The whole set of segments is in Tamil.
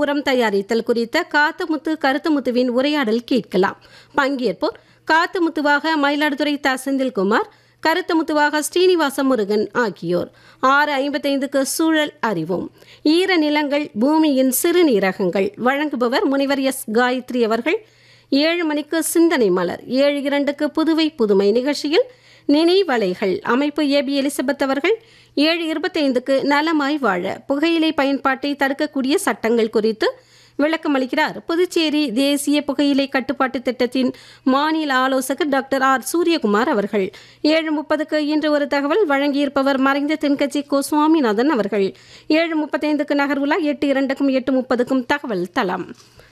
உரம் தயாரித்தல் குறித்த காத்துமுத்து கருத்துமுத்துவின் உரையாடல் கேட்கலாம் பங்கேற்போர் காத்துமுத்துவாக மயிலாடுதுறை த செந்தில்குமார் கருத்துமுத்துவாக ஸ்ரீனிவாச முருகன் ஆகியோர் ஆறு ஐம்பத்தைந்துக்கு சூழல் அறிவோம் ஈர நிலங்கள் பூமியின் சிறுநீரகங்கள் வழங்குபவர் முனிவர் எஸ் காயத்ரி அவர்கள் ஏழு மணிக்கு சிந்தனை மலர் ஏழு இரண்டுக்கு புதுவை புதுமை நிகழ்ச்சியில் நினைவலைகள் அமைப்பு ஏபி எலிசபெத் அவர்கள் ஏழு இருபத்தைந்துக்கு நலமாய் வாழ புகையிலை பயன்பாட்டை தடுக்கக்கூடிய சட்டங்கள் குறித்து விளக்கமளிக்கிறார் புதுச்சேரி தேசிய புகையிலை கட்டுப்பாட்டு திட்டத்தின் மாநில ஆலோசகர் டாக்டர் ஆர் சூரியகுமார் அவர்கள் ஏழு முப்பதுக்கு இன்று ஒரு தகவல் வழங்கியிருப்பவர் மறைந்த தென்கட்சி கோ சுவாமிநாதன் அவர்கள் ஏழு முப்பத்தைந்துக்கு நகர்வுலா எட்டு இரண்டுக்கும் எட்டு முப்பதுக்கும் தகவல் தளம்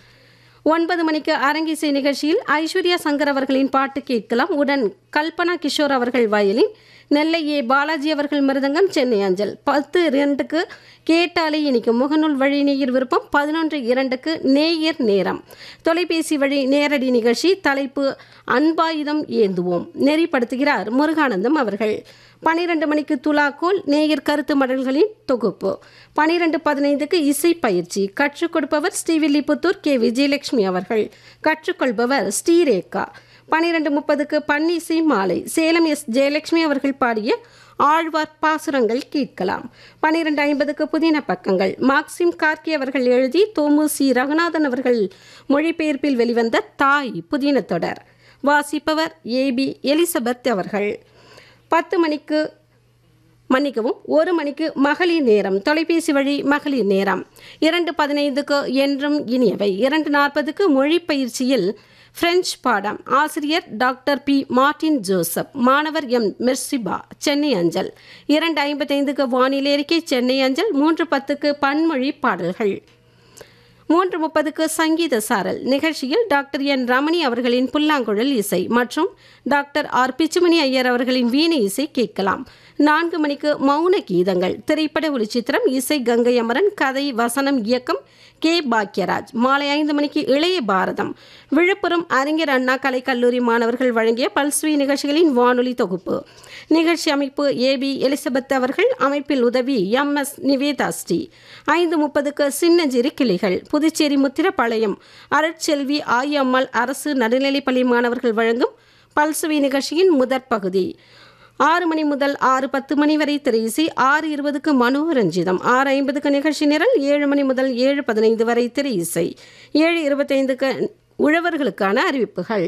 ஒன்பது மணிக்கு அரங்கிசை நிகழ்ச்சியில் ஐஸ்வர்யா சங்கர் அவர்களின் பாட்டு கேட்கலாம் உடன் கல்பனா கிஷோர் அவர்கள் வயலின் நெல்லை ஏ பாலாஜி அவர்கள் மிருதங்கம் சென்னை அஞ்சல் பத்து இரண்டுக்கு கேட்டாலே இனிக்கும் முகநூல் வழி நேயர் விருப்பம் பதினொன்று இரண்டுக்கு நேயர் நேரம் தொலைபேசி வழி நேரடி நிகழ்ச்சி தலைப்பு அன்பாயுதம் ஏந்துவோம் நெறிப்படுத்துகிறார் முருகானந்தம் அவர்கள் பனிரெண்டு மணிக்கு துலாக்கோல் நேயர் கருத்து மடல்களின் தொகுப்பு பனிரெண்டு பதினைந்துக்கு இசை பயிற்சி கற்றுக் கொடுப்பவர் ஸ்ரீவில்லிபுத்தூர் கே விஜயலட்சுமி அவர்கள் கற்றுக்கொள்பவர் ஸ்ரீரேகா பனிரெண்டு முப்பதுக்கு பன்னிசை மாலை சேலம் எஸ் ஜெயலட்சுமி அவர்கள் பாடிய ஆழ்வார் பாசுரங்கள் கேட்கலாம் பனிரெண்டு ஐம்பதுக்கு புதின பக்கங்கள் மார்க்சிம் கார்கி அவர்கள் எழுதி தோமு சி ரகுநாதன் அவர்கள் மொழிபெயர்ப்பில் வெளிவந்த தாய் புதின தொடர் வாசிப்பவர் ஏபி எலிசபெத் அவர்கள் பத்து மணிக்கு மன்னிக்கவும் ஒரு மணிக்கு மகளிர் நேரம் தொலைபேசி வழி மகளிர் நேரம் இரண்டு பதினைந்துக்கு என்றும் இனியவை இரண்டு நாற்பதுக்கு மொழி பயிற்சியில் பிரெஞ்சு பாடம் ஆசிரியர் டாக்டர் பி மார்டின் ஜோசப் மாணவர் எம் மெர்சிபா சென்னை அஞ்சல் இரண்டு ஐம்பத்தைந்துக்கு வானிலை அறிக்கை சென்னை அஞ்சல் மூன்று பத்துக்கு பன்மொழி பாடல்கள் மூன்று முப்பதுக்கு சங்கீத சாரல் நிகழ்ச்சியில் டாக்டர் என் ரமணி அவர்களின் புல்லாங்குழல் இசை மற்றும் டாக்டர் ஆர் பிச்சுமணி ஐயர் அவர்களின் வீணை இசை கேட்கலாம் நான்கு மணிக்கு மௌன கீதங்கள் திரைப்பட ஒளிச்சித்திரம் இசை கங்கை அமரன் கதை வசனம் இயக்கம் கே பாக்யராஜ் மாலை ஐந்து மணிக்கு இளைய பாரதம் விழுப்புரம் அறிஞர் அண்ணா கலைக்கல்லூரி மாணவர்கள் வழங்கிய பல்சுவி நிகழ்ச்சிகளின் வானொலி தொகுப்பு நிகழ்ச்சி அமைப்பு ஏபி எலிசபெத் அவர்கள் அமைப்பில் உதவி எம் எஸ் நிவேதா ஸ்ரீ ஐந்து முப்பதுக்கு சின்னஞ்சிறு கிளிகள் புதுச்சேரி முத்திரப்பாளையம் அருட்செல்வி ஆயம்மாள் அரசு நடுநிலைப்பள்ளி மாணவர்கள் வழங்கும் பல்சுவி நிகழ்ச்சியின் முதற் பகுதி ஆறு மணி முதல் ஆறு பத்து மணி வரை திரையிசை ஆறு இருபதுக்கு மனோரஞ்சிதம் ஆறு ஐம்பதுக்கு நிகழ்ச்சி நிரல் ஏழு மணி முதல் ஏழு பதினைந்து வரை திரையிசை ஏழு இருபத்தைந்துக்கு உழவர்களுக்கான அறிவிப்புகள்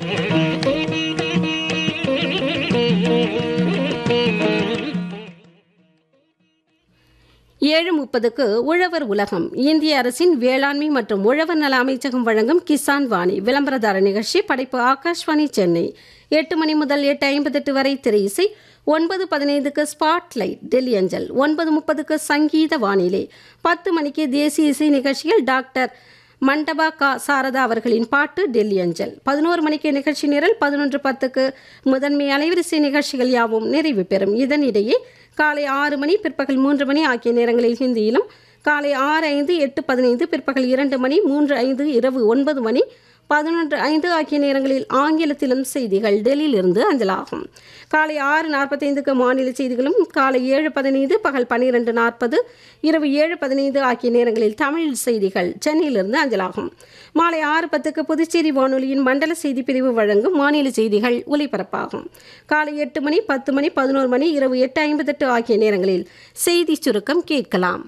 ஏழு முப்பதுக்கு உழவர் உலகம் இந்திய அரசின் வேளாண்மை மற்றும் உழவர் நல அமைச்சகம் வழங்கும் கிசான் வாணி விளம்பரதார நிகழ்ச்சி படைப்பு ஆகாஷ்வாணி சென்னை எட்டு மணி முதல் எட்டு ஐம்பத்தெட்டு வரை திரை இசை ஒன்பது பதினைந்துக்கு ஸ்பாட்லைட் டெல்லி அஞ்சல் ஒன்பது முப்பதுக்கு சங்கீத வானிலை பத்து மணிக்கு தேசிய இசை நிகழ்ச்சியில் டாக்டர் மண்டபா கா சாரதா அவர்களின் பாட்டு டெல்லி அஞ்சல் பதினோரு மணிக்கு நிகழ்ச்சி நிரல் பதினொன்று பத்துக்கு முதன்மை அலைவரிசை நிகழ்ச்சிகள் யாவும் நிறைவு பெறும் இதனிடையே காலை ஆறு மணி பிற்பகல் மூன்று மணி ஆகிய நேரங்களில் ஹிந்தியிலும் காலை ஆறு ஐந்து எட்டு பதினைந்து பிற்பகல் இரண்டு மணி மூன்று ஐந்து இரவு ஒன்பது மணி பதினொன்று ஐந்து ஆகிய நேரங்களில் ஆங்கிலத்திலும் செய்திகள் டெல்லியிலிருந்து அஞ்சலாகும் காலை ஆறு நாற்பத்தைந்துக்கு மாநில செய்திகளும் காலை ஏழு பதினைந்து பகல் பன்னிரெண்டு நாற்பது இரவு ஏழு பதினைந்து ஆகிய நேரங்களில் தமிழ் செய்திகள் சென்னையிலிருந்து அஞ்சலாகும் மாலை ஆறு பத்துக்கு புதுச்சேரி வானொலியின் மண்டல செய்தி பிரிவு வழங்கும் மாநில செய்திகள் ஒலிபரப்பாகும் காலை எட்டு மணி பத்து மணி பதினோரு மணி இரவு எட்டு ஐம்பத்தெட்டு ஆகிய நேரங்களில் செய்தி சுருக்கம் கேட்கலாம்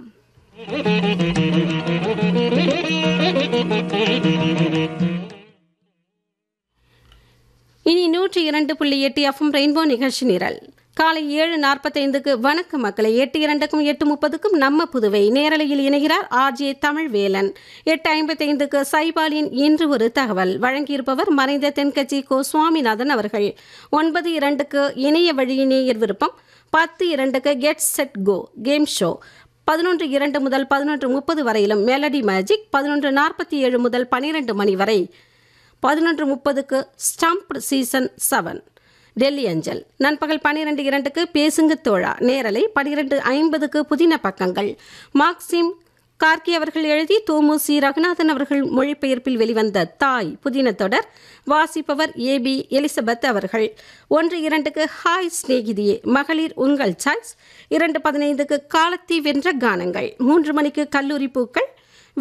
இனி நூற்றி இரண்டு புள்ளி எட்டு எஃப்எம் ரெயின்போ நிகழ்ச்சி நிரல் காலை ஏழு நாற்பத்தைந்துக்கு வணக்க மக்களை எட்டு இரண்டுக்கும் எட்டு முப்பதுக்கும் நம்ம புதுவை நேரலையில் இணைகிறார் ஆர்ஜே தமிழ் வேலன் எட்டு ஐம்பத்தைந்துக்கு சைபாலின் இன்று ஒரு தகவல் வழங்கியிருப்பவர் மறைந்த தென்கட்சி கோ சுவாமிநாதன் அவர்கள் ஒன்பது இரண்டுக்கு இணைய வழி நேயர் விருப்பம் பத்து இரண்டுக்கு get set go game show பதினொன்று இரண்டு முதல் பதினொன்று முப்பது வரையிலும் மெலடி மேஜிக் பதினொன்று நாற்பத்தி ஏழு முதல் பனிரெண்டு மணி வரை பதினொன்று முப்பதுக்கு ஸ்டம்ப் சீசன் செவன் டெல்லி அஞ்சல் நண்பகல் பன்னிரெண்டு இரண்டுக்கு பேசுங்க தோழா நேரலை பன்னிரெண்டு ஐம்பதுக்கு புதின பக்கங்கள் மார்க்சிம் கார்கி அவர்கள் எழுதி தோமு சி ரகுநாதன் அவர்கள் மொழிபெயர்ப்பில் வெளிவந்த தாய் புதின தொடர் வாசிப்பவர் ஏபி எலிசபெத் அவர்கள் ஒன்று இரண்டுக்கு ஹாய் சிநேகிதியே மகளிர் உங்கள் சாய்ஸ் இரண்டு பதினைந்துக்கு காலத்தி வென்ற கானங்கள் மூன்று மணிக்கு கல்லூரி பூக்கள்